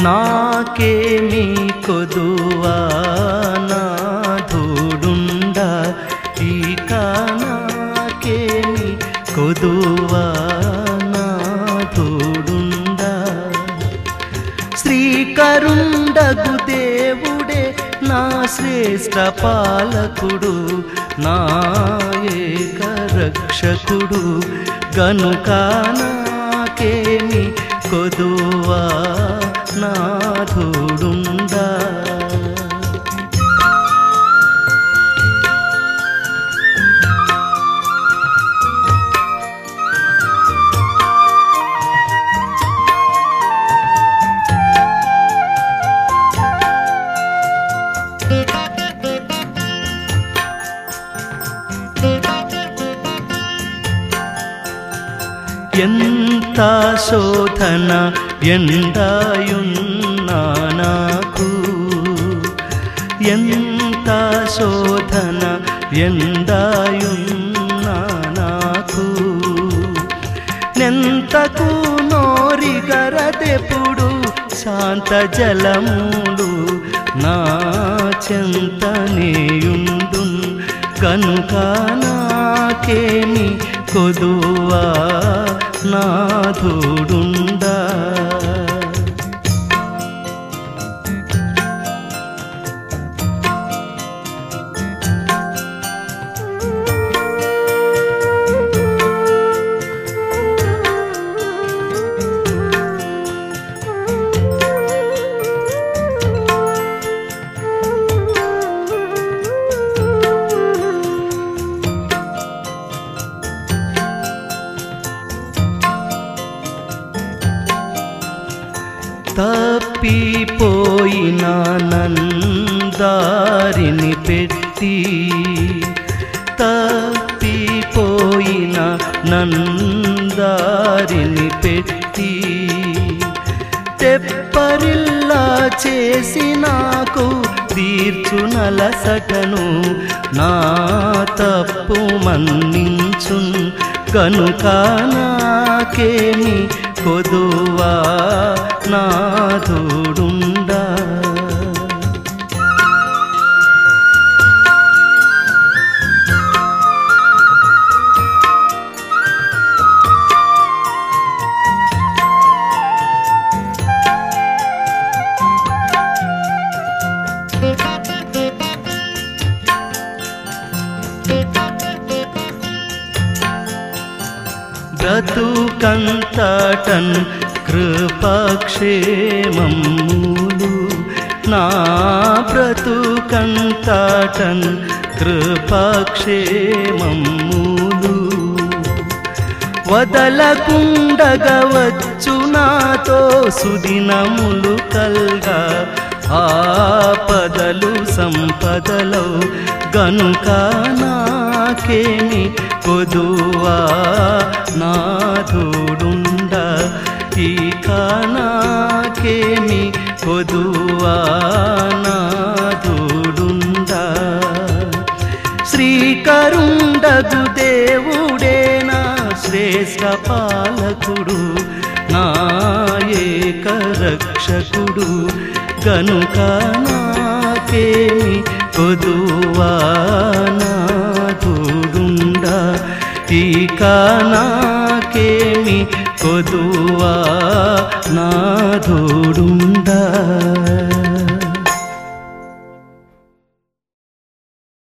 నాకేమి కొదువా నాథుడుండ ఇక నాకేమి కొదువా నాథుడుండ శ్రీకరుండగు దేవుడే నా శ్రేష్ట పాలకుడు నా ఏక రక్షకుడు గనుక నాకేమి కొదువా నాథుడుండా ఎంత శోధన ఎండాయున్నా నాకు ఎంత శోధన ఎండాయున్నా నాకు నెంతకు నోరిగరదెప్పుడు శాంత జలములు నా చెంతనేయుండు కనుక నాకేమి కొదువా నాథుడుండా తప్పిపోయిన నందారిని పెట్టి తప్పిపోయిన నందారిని పెట్టి తెప్పరిల్లా చేసి నాకు తీర్చునలసటను నా తప్పు మన్నించున్ కనుక నాకేమి కొదువా నాథుడుండా బ్రతుకంతటన్ కృపక్షేమములు నా బ్రతుకంతటన్ కృపక్షేమములు వదలకుండగవచ్చు నాతో సుదినములు కల్గా ఆపదలు సంపదలో గనుక నాకేమి కొదువా నాథుడుండ ఇక నాకేమి కొదువా నాథుడుండా శ్రీకరుండగు దేవుడే నా శ్రేష్ట పాలకుడు నా ఏక రక్షకుడు గనుక నాకేమి కొదువా నాథుడుండా ఇక నాకేమి కొదువా నాథుడుండా